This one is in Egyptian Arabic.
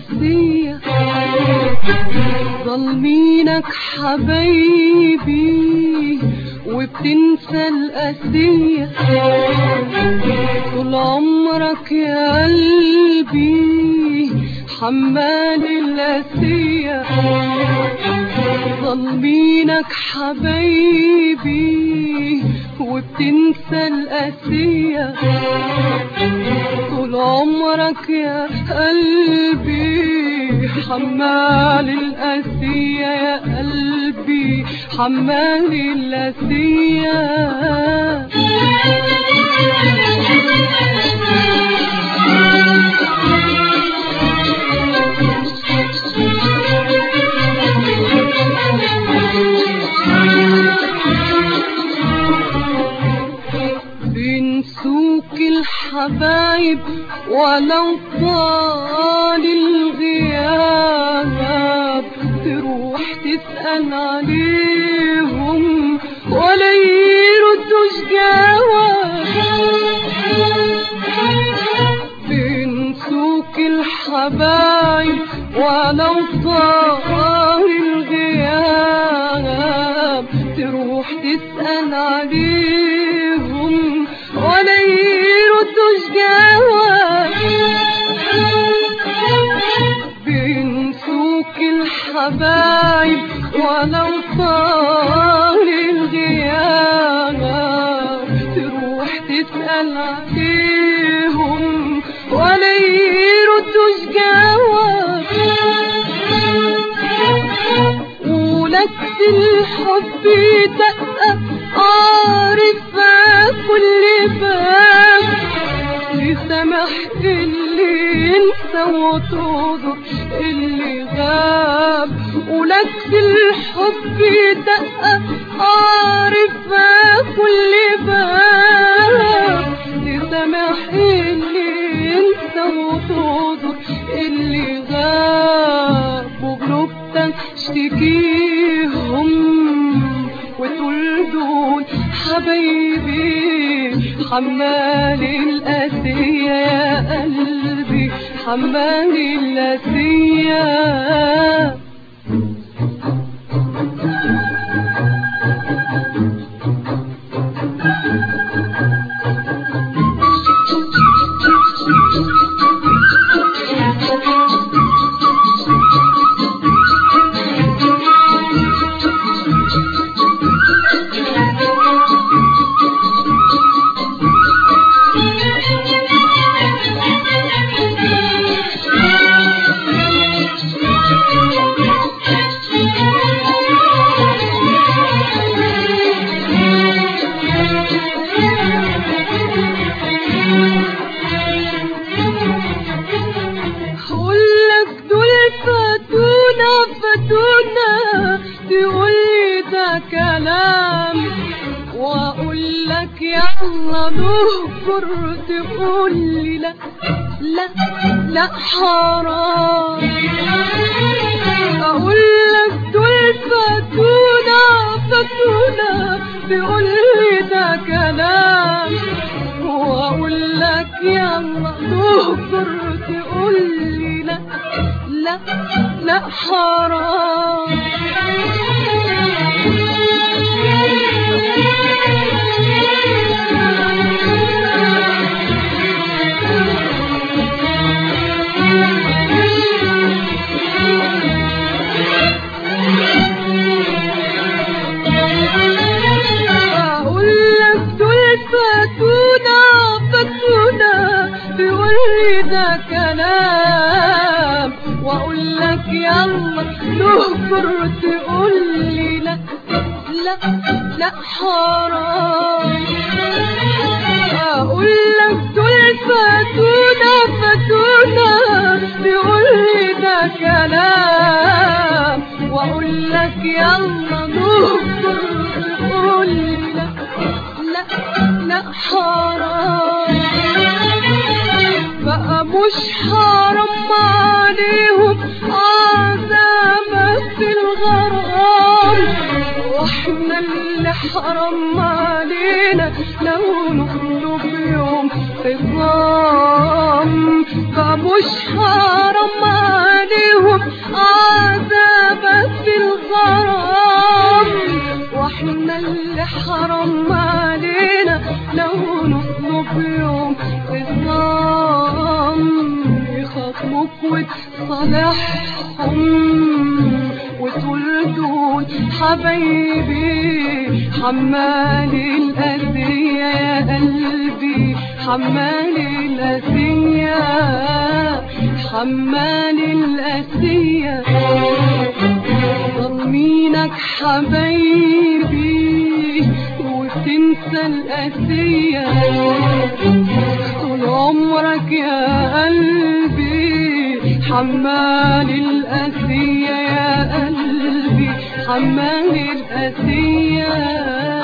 القاسية ظالمينك حبايبي وبتنسى القاسية طول عمرك يا قلبي حمال القاسية ظالمينك حبايبي وبتنسى القاسية طول عمرك يا قلبي حمال القاسية يا قلبي حمال القاسية بنسوك الحبايب ولو طال الغياب تروح تسأل عليهم ولا يردوش جواب بنسوك الحبايب ولو طال الغياب تروح تسأل عليهم ولا يردوش جواب بنسوك الحبايب ولو طال الغياب تروح تسأل عليهم ولا يردوش جواب ولك في الحب دقة عارفة كل باب لسمح اللي ينسى وتعذر اللي غاب ولك في الحب دقة عارفة كل باب لسمح اللي ينسى وتعذر اللي غاب وبنبتك اشتكيهم وتقول دول حبايبي حمال القاسية يا قلبي حمال القاسية هقولك دول فاتونا فاتونا تقولي ده كلام واقولك يلا نهجر تقولي لا لا لا حرام اقولك دول فاتونا فاتونا تقولي ده كلام واقول لك يلا نهجر تقولي لا لا لا حرام اقول لك دول فاتونا فاتونا بيقولي ده كلام واقول لك يلا نهجر تقولي لا لا لا حرام اقول لك دول فاتونا فاتونا بيقولي ده كلام واقول لك يلا نهجر تقولي لا لا لا حرام بقى مش حرام عليهم عذابك في الغرام واحنا اللي حرام علينا لو نطلب يوم عظام بقى مش حرام عليهم حرام علينا لو نطلب يوم الظلام يخاطبوك وتصالحهم وتقول دول حبايبي حمال الأذية يا قلبي حمال الأذية حمال الأذية ظلمينك حبايبي وتنسى الأذية طول عمرك يا قلبي حمال الأذية يا قلبي حمال الأذية